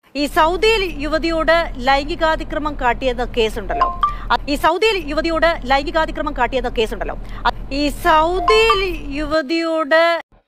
ഈ സൗദിയിൽ യുവതിയോട് ലൈംഗികാതിക്രമം കാട്ടിയെന്ന കേസുണ്ടല്ലോ അ- ഈ സൗദിയിൽ യുവതിയോട് ലൈംഗികാതിക്രമം കാട്ടിയെന്ന കേസുണ്ടല്ലോ അ- ഈ സൗദിയിൽ യുവതിയോട്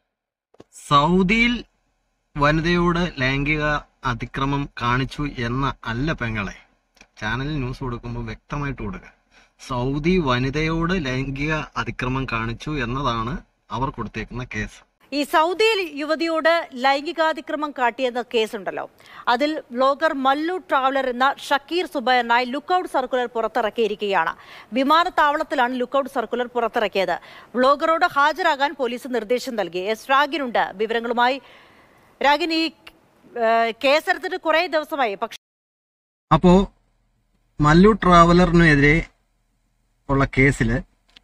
സൗദിയിൽ വനിതയോട് ലൈംഗിക അതിക്രമം കാണിച്ചു എന്ന അല്ല പെങ്ങളെ ചാനലിൽ ന്യൂസ് കൊടുക്കുമ്പോൾ വ്യക്തമായിട്ട് കൊടുക്കുക സൗദി വനിതയോട് ലൈംഗിക അതിക്രമം കാണിച്ചു എന്നതാണ് അവർ കൊടുത്തേക്കുന്ന കേസ് ഈ സൗദിയിൽ യുവതിയോട് ലൈംഗികാതിക്രമം കാട്ടിയെന്ന കേസുണ്ടല്ലോ അതിൽ വ്ലോഗർ മല്ലു ട്രാവലർ എന്ന Shakir സുബൈറിനായി lookout circular പുറത്തിറക്കിയിരിക്കുകയാണ് വിമാനത്താവളത്തിലാണ് lookout circular പുറത്തിറക്കിയത് വ്ലോഗറോട് ഹാജരാകാൻ പോലീസ് നിർദ്ദേശം നൽകി എസ് രാഗിനുണ്ട് വിവരങ്ങളുമായി രാഗിൻ ഈ ഏഹ്, കേസെടുത്തിട്ട് കുറേ ദിവസമായി പക്ഷേ അപ്പോ മല്ലു ട്രാവലറിനെതിരെ ഉള്ള കേസില്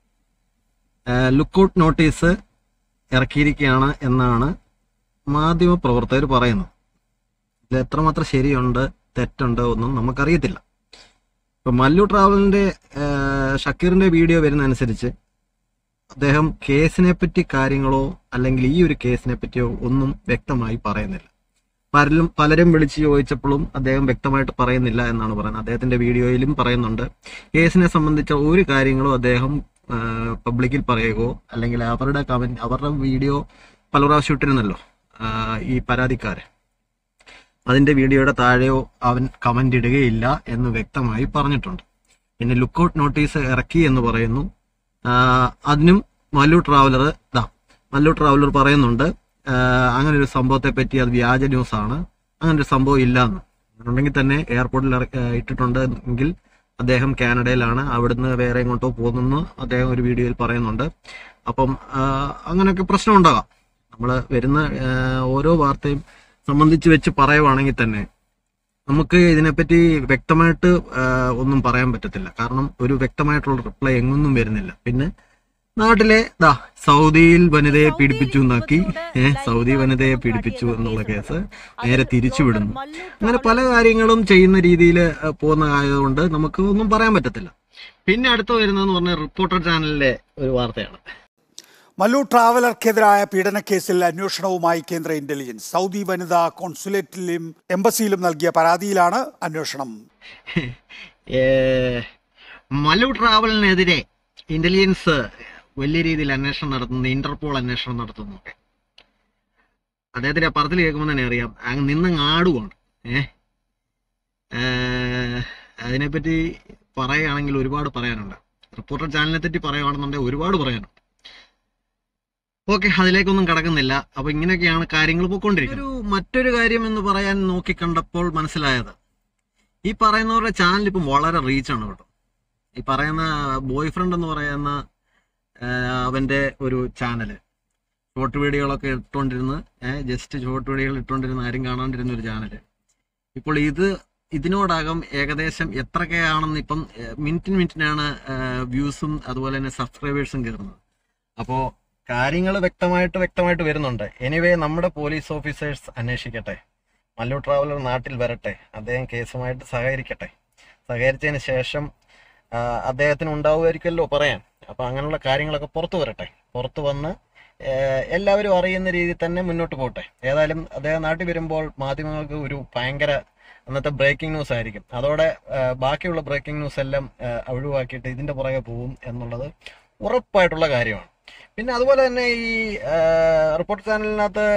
ലുക്കൌട്ട് നോട്ടീസ് ഇറക്കിയിരിക്കുകയാണ് എന്നാണ് മാധ്യമ പ്രവർത്തകർ പറയുന്നത് ഇതിൽ എത്രമാത്രം ശരിയുണ്ട് തെറ്റുണ്ട് ഒന്നും നമുക്കറിയത്തില്ല ഇപ്പൊ മല്ലു ട്രാവലിന്റെ ഷക്കീറിന്റെ വീഡിയോ വരുന്ന അനുസരിച്ച് അദ്ദേഹം കേസിനെ പറ്റി കാര്യങ്ങളോ അല്ലെങ്കിൽ ഈ ഒരു കേസിനെ പറ്റിയോ ഒന്നും വ്യക്തമായി പറയുന്നില്ല പലരും പലരും വിളിച്ച് ചോദിച്ചപ്പോഴും അദ്ദേഹം വ്യക്തമായിട്ട് പറയുന്നില്ല എന്നാണ് പറയുന്നത് അദ്ദേഹത്തിന്റെ വീഡിയോയിലും പറയുന്നുണ്ട് കേസിനെ സംബന്ധിച്ച ഒരു കാര്യങ്ങളും അദ്ദേഹം ആ, പബ്ലിക്കിൽ പറയുകയോ അല്ലെങ്കിൽ അവരുടെ കമന്റ് അവരുടെ വീഡിയോ പല പ്രാവശ്യം ഇട്ടിരുന്നല്ലോ ആ, ഈ പരാതിക്കാര് അതിന്റെ വീഡിയോയുടെ താഴെയോ അവൻ കമന്റ് ഇടുകയില്ല എന്ന് വ്യക്തമായി പറഞ്ഞിട്ടുണ്ട് പിന്നെ ലുക്കൌട്ട് നോട്ടീസ് ഇറക്കി എന്ന് പറയുന്നു ആ, അതിനും മല്ലു ട്രാവലർ ദാ മല്ലു ട്രാവലർ പറയുന്നുണ്ട് ആ, അങ്ങനെ ഒരു സംഭവത്തെ പറ്റി അത് വ്യാജ ന്യൂസ് ആണ് അങ്ങനെ ഒരു സംഭവം ഇല്ല എന്ന് ഉണ്ടെങ്കിൽ തന്നെ എയർപോർട്ടിൽ ഇറ- ആ, ഇട്ടിട്ടുണ്ട് എങ്കിൽ അദ്ദേഹം കാനഡയിലാണ് അവിടുന്ന് വേറെ എങ്ങോട്ടോ പോകുന്നെന്ന് അദ്ദേഹം ഒരു വീഡിയോയിൽ പറയുന്നുണ്ട് അപ്പം ആ, അങ്ങനെയൊക്കെ പ്രശ്നം ഉണ്ടാകാം നമ്മൾ വരുന്ന ആ, ഓരോ വാർത്തയും സംബന്ധിച്ച് വെച്ച് പറയുവാണെങ്കിൽ തന്നെ നമുക്ക് ഇതിനെപ്പറ്റി വ്യക്തമായിട്ട് ആ, ഒന്നും പറയാൻ പറ്റത്തില്ല കാരണം ഒരു വ്യക്തമായിട്ടുള്ള റിപ്ലൈ എങ്ങൊന്നും വരുന്നില്ല പിന്നെ നാട്ടിലെ ദാ സൗദിയിൽ വനിതയെ പീഡിപ്പിച്ചു എന്നാക്കി ഏഹ് സൗദി വനിതയെ പീഡിപ്പിച്ചു എന്നുള്ള കേസ് നേരെ തിരിച്ചു വിടുന്നു അങ്ങനെ പല കാര്യങ്ങളും ചെയ്യുന്ന രീതിയിൽ പോകുന്ന ആയതുകൊണ്ട് നമുക്ക് ഒന്നും പറയാൻ പറ്റത്തില്ല പിന്നെ അടുത്ത് വരുന്നതെന്ന് പറഞ്ഞാൽ റിപ്പോർട്ടർ ചാനലിലെ ഒരു വാർത്തയാണ് മല്ലു ട്രാവലർക്കെതിരായ പീഡനക്കേസിൽ അന്വേഷണവുമായി കേന്ദ്ര ഇന്റലിജൻസ് സൗദി വനിതാ കോൺസുലേറ്റിലും എംബസിയിലും നൽകിയ പരാതിയിലാണ് അന്വേഷണം ഏ, മല്ലു ട്രാവലിനെതിരെ ഇന്റലിജൻസ് വലിയ രീതിയിൽ അന്വേഷണം നടത്തുന്നു ഇന്റർപോൾ അന്വേഷണം നടത്തുന്നു ഒക്കെ അദ്ദേഹത്തിന്റെ പറത്തിൽ കേൾക്കുമ്പോൾ തന്നെ അറിയാം അങ്ങ് നിന്ന് ആടുവാണ് ഏ ഏ, അതിനെപ്പറ്റി പറയുകയാണെങ്കിൽ ഒരുപാട് പറയാനുണ്ട് റിപ്പോർട്ടർ ചാനലിനെ പറ്റി പറയുകയാണെന്നുണ്ടെങ്കിൽ ഒരുപാട് പറയാനുണ്ട് ഓക്കെ അതിലേക്കൊന്നും കടക്കുന്നില്ല അപ്പൊ ഇങ്ങനെയൊക്കെയാണ് കാര്യങ്ങൾ പോയിക്കൊണ്ടിരിക്കുന്നത് ഒരു മറ്റൊരു കാര്യം എന്ന് പറയാൻ നോക്കിക്കണ്ടപ്പോൾ മനസ്സിലായത് ഈ പറയുന്നവരുടെ ചാനൽ ഇപ്പം വളരെ റീച്ചാണ് കേട്ടോ ഈ പറയുന്ന ബോയ് ഫ്രണ്ട് എന്ന് പറയുന്ന ആ, അവന്റെ ഒരു ചാനല് ഷോർട്ട് വീഡിയോകളൊക്കെ ഇട്ടുകൊണ്ടിരുന്ന് ജസ്റ്റ് ഷോർട്ട് വീഡിയോകൾ ഇട്ടുകൊണ്ടിരുന്ന ആരും കാണാണ്ടിരുന്ന ഒരു ചാനല് ഇപ്പോൾ ഇത് ഇതിനോടകം ഏകദേശം എത്രയൊക്കെയാണെന്ന് ഇപ്പം മിനിറ്റിന് മിനിറ്റിനാണ് വ്യൂസും അതുപോലെ തന്നെ സബ്സ്ക്രൈബേഴ്സും കയറുന്നത് അപ്പോൾ കാര്യങ്ങൾ വ്യക്തമായിട്ട് വ്യക്തമായിട്ട് വരുന്നുണ്ട് എനിവേ നമ്മുടെ പോലീസ് ഓഫീസേഴ്സ് അന്വേഷിക്കട്ടെ മല്ലു ട്രാവലർ നാട്ടിൽ വരട്ടെ അദ്ദേഹം കേസുമായിട്ട് സഹകരിക്കട്ടെ സഹകരിച്ചതിന് ശേഷം ആ, അദ്ദേഹത്തിന് ഉണ്ടാവുമായിരിക്കുമല്ലോ പറയാൻ അപ്പൊ അങ്ങനെയുള്ള കാര്യങ്ങളൊക്കെ പുറത്തു വരട്ടെ പുറത്തു വന്ന് ഏ, എല്ലാവരും അറിയുന്ന രീതിയിൽ തന്നെ മുന്നോട്ട് പോട്ടെ ഏതായാലും അദ്ദേഹം നാട്ടിൽ വരുമ്പോൾ മാധ്യമങ്ങൾക്ക് ഒരു ഭയങ്കര അന്നത്തെ ബ്രേക്കിംഗ് ന്യൂസ് ആയിരിക്കും അതോടെ ആ, ബാക്കിയുള്ള ബ്രേക്കിംഗ് ന്യൂസ് എല്ലാം ആ, ഒഴിവാക്കിയിട്ട് ഇതിന്റെ പുറകെ പോവും എന്നുള്ളത് ഉറപ്പായിട്ടുള്ള കാര്യമാണ് പിന്നെ അതുപോലെ തന്നെ ഈ റിപ്പോർട്ട് ചാനലിനകത്ത്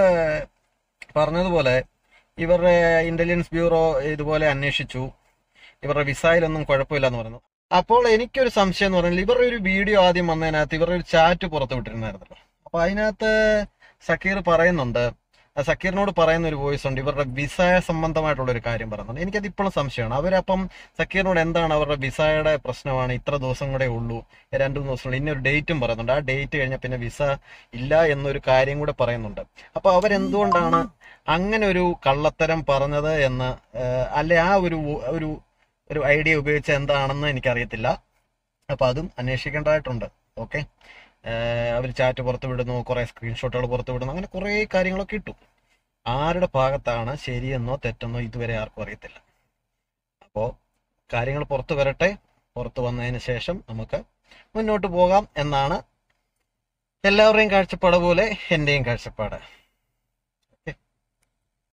പറഞ്ഞതുപോലെ ഇവരുടെ ഇന്റലിജൻസ് ബ്യൂറോ ഇതുപോലെ അന്വേഷിച്ചു ഇവരുടെ വിസയിലൊന്നും കുഴപ്പമില്ല എന്ന് പറയുന്നു അപ്പോൾ എനിക്കൊരു സംശയം എന്ന് പറഞ്ഞാൽ ഇവരുടെ ഒരു വീഡിയോ ആദ്യം വന്നതിനകത്ത് ഇവരുടെ ഒരു ചാറ്റ് പുറത്ത് വിട്ടിരുന്നായിരുന്നല്ലോ അപ്പൊ അതിനകത്ത് സക്കീർ പറയുന്നുണ്ട് ആ സക്കീറിനോട് പറയുന്ന ഒരു വോയിസ് ഉണ്ട് ഇവരുടെ വിസ സംബന്ധമായിട്ടുള്ള ഒരു കാര്യം പറയുന്നുണ്ട് എനിക്കത് ഇപ്പോഴും സംശയമാണ് അവരപ്പം സക്കീറിനോട് എന്താണ് അവരുടെ വിസയുടെ പ്രശ്നമാണ് ഇത്ര ദിവസം കൂടെ ഉള്ളൂ രണ്ടു മൂന്ന് ദിവസം ഇന്നൊരു ഡേറ്റും പറയുന്നുണ്ട് ആ ഡേറ്റ് കഴിഞ്ഞാൽ പിന്നെ വിസ ഇല്ല എന്നൊരു കാര്യം കൂടെ പറയുന്നുണ്ട് അപ്പൊ അവരെന്തുകൊണ്ടാണ് അങ്ങനെ ഒരു കള്ളത്തരം പറഞ്ഞത് എന്ന് ഏഹ്, അല്ലെ ആ ഒരു ഒരു ഒരു ഐഡിയ ഉപയോഗിച്ച എന്താണെന്ന് എനിക്കറിയത്തില്ല അപ്പൊ അതും അന്വേഷിക്കേണ്ടതായിട്ടുണ്ട് ഓക്കെ അവർ ചാറ്റ് പുറത്ത് വിടുന്നു കുറെ സ്ക്രീൻഷോട്ടുകൾ പുറത്ത് വിടുന്നു അങ്ങനെ കുറെ കാര്യങ്ങളൊക്കെ ഇട്ടു ആരുടെ ഭാഗത്താണ് ശരിയെന്നോ തെറ്റെന്നോ ഇതുവരെ ആർക്കും അറിയത്തില്ല അപ്പോൾ കാര്യങ്ങൾ പുറത്തു വരട്ടെ പുറത്തു വന്നതിന് ശേഷം നമുക്ക് മുന്നോട്ട് പോകാം എന്നാണ് എല്ലാവരുടെയും കാഴ്ചപ്പാട് പോലെ എൻ്റെയും കാഴ്ചപ്പാട്